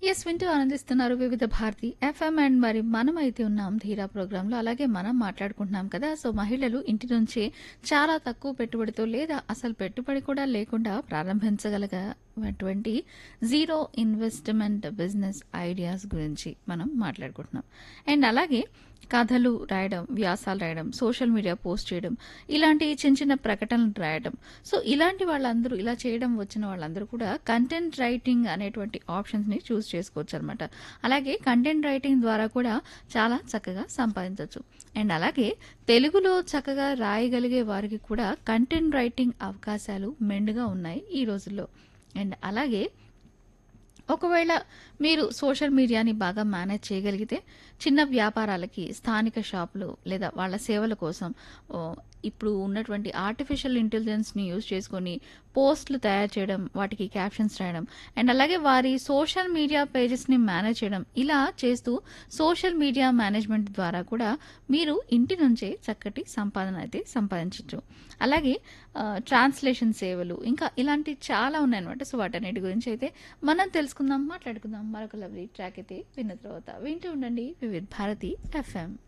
yes వింటూ ఆనందిస్తున్నారు వివిధ భారతి ఎఫ్ఎం అండ్ మరి మనం అయితే ఉన్నాం ధీరా ప్రోగ్రాంలో అలాగే మనం మాట్లాడుకుంటున్నాం కదా సో మహిళలు ఇంటి నుంచే చాలా తక్కువ పెట్టుబడితో లేదా అసలు పెట్టుబడి కూడా లేకుండా ప్రారంభించగలగటువంటి జీరో ఇన్వెస్ట్మెంట్ బిజినెస్ ఐడియాస్ గురించి మనం మాట్లాడుకుంటున్నాం అండ్ అలాగే కథలు రాయడం వ్యాసాలు రాయడం సోషల్ మీడియా పోస్ట్ చేయడం ఇలాంటి చిన్న చిన్న ప్రకటనలు రాయడం సో ఇలాంటి వాళ్ళందరూ ఇలా చేయడం వచ్చిన వాళ్ళందరూ కూడా కంటెంట్ రైటింగ్ అనేటువంటి ఆప్షన్స్ని చూస్ చేసుకోవచ్చు అనమాట అలాగే కంటెంట్ రైటింగ్ ద్వారా కూడా చాలా చక్కగా సంపాదించవచ్చు అండ్ అలాగే తెలుగులో చక్కగా రాయగలిగే వారికి కూడా కంటెంట్ రైటింగ్ అవకాశాలు మెండుగా ఉన్నాయి ఈ రోజుల్లో అండ్ అలాగే ఒకవేళ మీరు సోషల్ మీడియాని బాగా మేనేజ్ చేయగలిగితే చిన్న వ్యాపారాలకి స్థానిక షాపులు లేదా వాళ్ళ సేవల కోసం ఓ, ఇప్పుడు ఉన్నటువంటి ఆర్టిఫిషియల్ ఇంటెలిజెన్స్ని యూజ్ చేసుకొని పోస్టులు తయారు చేయడం వాటికి క్యాప్షన్స్ రాయడం అండ్ అలాగే వారి సోషల్ మీడియా పేజెస్ని మేనేజ్ చేయడం ఇలా చేస్తూ సోషల్ మీడియా మేనేజ్మెంట్ ద్వారా కూడా మీరు ఇంటి నుంచే చక్కటి సంపాదన అయితే సంపాదించవచ్చు అలాగే ఆ, ట్రాన్స్లేషన్ సేవలు ఇంకా ఇలాంటి చాలా ఉన్నాయన్నమాట సో వాటన్నిటి గురించి అయితే మనం తెలుసుకుందాం మాట్లాడుకుందాం మరొక లవ్లీ ట్రాక్ అయితే విన్న తర్వాత వింటూ ఉండండి వివిధ్ భారతి ఎఫ్ఎం